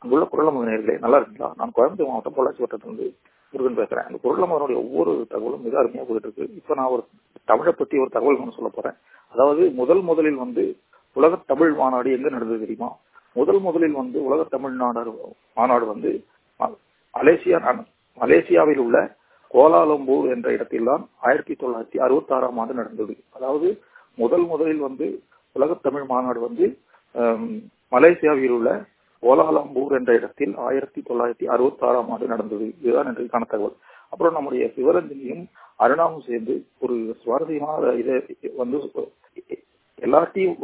அங்குள்ள குரலமது நேர்களே நல்லா இருக்குங்களா நான் கோயம்புத்தூர் மாவட்டம் பொள்ளாச்சி வட்டத்திலிருந்து முருகன் பேசுறேன் அந்த குரலமதனுடைய ஒவ்வொரு தகவலும் மிக அருமையா போயிட்டு இருக்கு இப்ப நான் ஒரு தமிழை பத்தி ஒரு தகவல் ஒன்று சொல்ல போறேன் அதாவது முதல் முதலில் வந்து உலக தமிழ் மாநாடு எங்க நடந்தது தெரியுமா முதல் முதலில் வந்து உலக தமிழ் நாடு மாநாடு வந்து மலேசியா மலேசியாவில் உள்ள கோலாலம்பூர் என்ற இடத்தில் தான் ஆயிரத்தி தொள்ளாயிரத்தி அறுபத்தி ஆறாம் ஆண்டு நடந்தது அதாவது முதல் முதலில் வந்து உலக தமிழ் மாநாடு வந்து மலேசியாவில் உள்ள கோலாலம்பூர் என்ற இடத்தில் ஆயிரத்தி தொள்ளாயிரத்தி அறுபத்தி ஆறாம் ஆண்டு நடந்தது இதுதான் இன்றைக்கான தகவல் அப்புறம் நம்முடைய சிவரஞ்சனியும் அருணாவும் சேர்ந்து ஒரு சுவாரஸ்யமான இதை வந்து எல்லாத்தையும்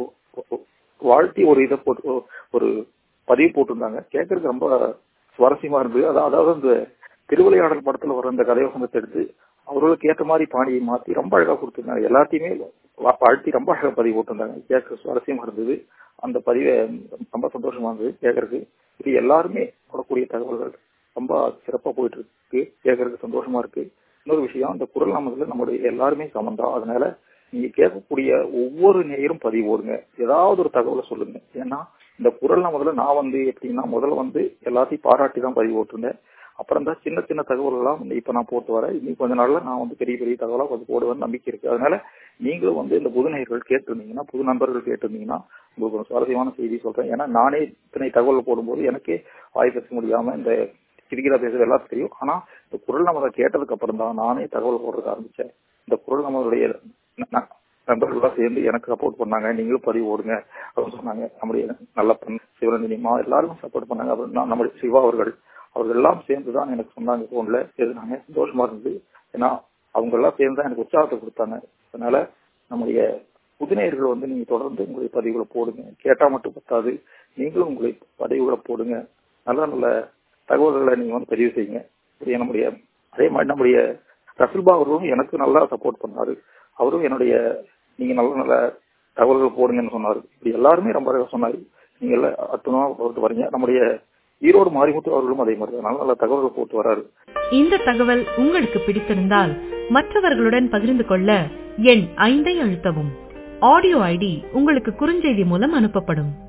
வாழ்த்தி ஒரு இதை போட்டு ஒரு பதிவு போட்டிருந்தாங்க கேட்கறதுக்கு ரொம்ப சுவாரஸ்யமா இருந்தது அதாவது அந்த திருவிளையாடல் படத்துல வர அந்த கதையோகத்தை எடுத்து அவர்களுக்கு ஏற்ற மாதிரி பாணியை மாத்தி ரொம்ப அழகா கொடுத்திருந்தாங்க எல்லாத்தையுமே வாழ்த்தி ரொம்ப அழகா பதிவு போட்டிருந்தாங்க கேட்க சுவாரஸ்யமா இருந்தது அந்த பதிவை ரொம்ப சந்தோஷமா இருந்தது கேட்கறதுக்கு இது எல்லாருமே போடக்கூடிய தகவல்கள் ரொம்ப சிறப்பா போயிட்டு இருக்கு கேட்கறதுக்கு சந்தோஷமா இருக்கு இன்னொரு விஷயம் இந்த குரல் நாமத்துல நம்மளுடைய எல்லாருமே சமந்தா அதனால நீங்க கேட்கக்கூடிய ஒவ்வொரு நேரும் பதிவு போடுங்க ஏதாவது ஒரு தகவலை சொல்லுங்க ஏன்னா இந்த குரல் நாமத்துல நான் வந்து எப்படின்னா முதல்ல வந்து எல்லாத்தையும் பாராட்டி தான் பதிவு போட்டிருந்தேன் அப்புறம் தான் சின்ன சின்ன தகவல்கள்லாம் இப்ப நான் போட்டு வரேன் இன்னும் கொஞ்ச நாள்ல நான் வந்து பெரிய பெரிய தகவலா கொஞ்சம் போடுவேன் நம்பிக்கை இருக்கு அதனால நீங்களும் வந்து இந்த புது நேயர்கள் கேட்டிருந்தீங்கன்னா புது நண்பர்கள் கேட்டிருந்தீங்கன்னா உங்களுக்கு ஒரு சுவாரஸ்யமான செய்தி சொல்றேன் ஏன்னா நானே இத்தனை தகவல் போடும்போது எனக்கே வாய் பேச முடியாம இந்த சிரிக்கிறா பேசுறது எல்லாத்துக்கும் தெரியும் ஆனா இந்த குரல் நம்ம கேட்டதுக்கு அப்புறம் தான் நானே தகவல் போடுறதுக்கு ஆரம்பிச்சேன் இந்த குரல் நம்மளுடைய நண்பர்கள்லாம் சேர்ந்து எனக்கு சப்போர்ட் பண்ணாங்க நீங்களும் பதிவு ஓடுங்க அப்படின்னு சொன்னாங்க நம்முடைய நல்ல பெண் சிவரஞ்சனிமா எல்லாரும் சப்போர்ட் பண்ணாங்க அப்புறம் நம்முடைய சிவா அவர்கள் அவர்கள் எல்லாம் சேர்ந்து தான் எனக்கு சொன்னாங்க போன்ல எழுதினாங்க சந்தோஷமா இருந்தது ஏன்னா அவங்க எல்லாம் சேர்ந்து தான் எனக்கு உற்சாகத்தை கொடுத்தாங்க அதனால நம்முடைய புதுநேயர்கள் வந்து நீங்க தொடர்ந்து உங்களுடைய பதிவுகளை போடுங்க கேட்டா மட்டும் பத்தாது நீங்களும் உங்களுடைய பதிவுகளை போடுங்க நல்ல நல்ல தகவல்களை நீங்க வந்து பதிவு செய்யுங்க நம்முடைய அதே மாதிரி நம்முடைய ரசுல்பா அவர்களும் எனக்கு நல்லா சப்போர்ட் பண்ணாரு அவரும் என்னுடைய நீங்க நல்ல நல்ல தகவல்கள் போடுங்கன்னு சொன்னாரு இப்படி எல்லாருமே ரொம்ப சொன்னாரு நீங்க எல்லாம் அற்புதமா போட்டு வரீங்க நம்முடைய ஈரோடு மாரிமுத்து அவர்களும் அதே மாதிரி நல்ல நல்ல தகவல்கள் போட்டு வராரு இந்த தகவல் உங்களுக்கு பிடித்திருந்தால் மற்றவர்களுடன் பகிர்ந்து கொள்ள எண் ஐந்தை அழுத்தவும் ஆடியோ ஐடி உங்களுக்கு குறுஞ்செய்தி மூலம் அனுப்பப்படும்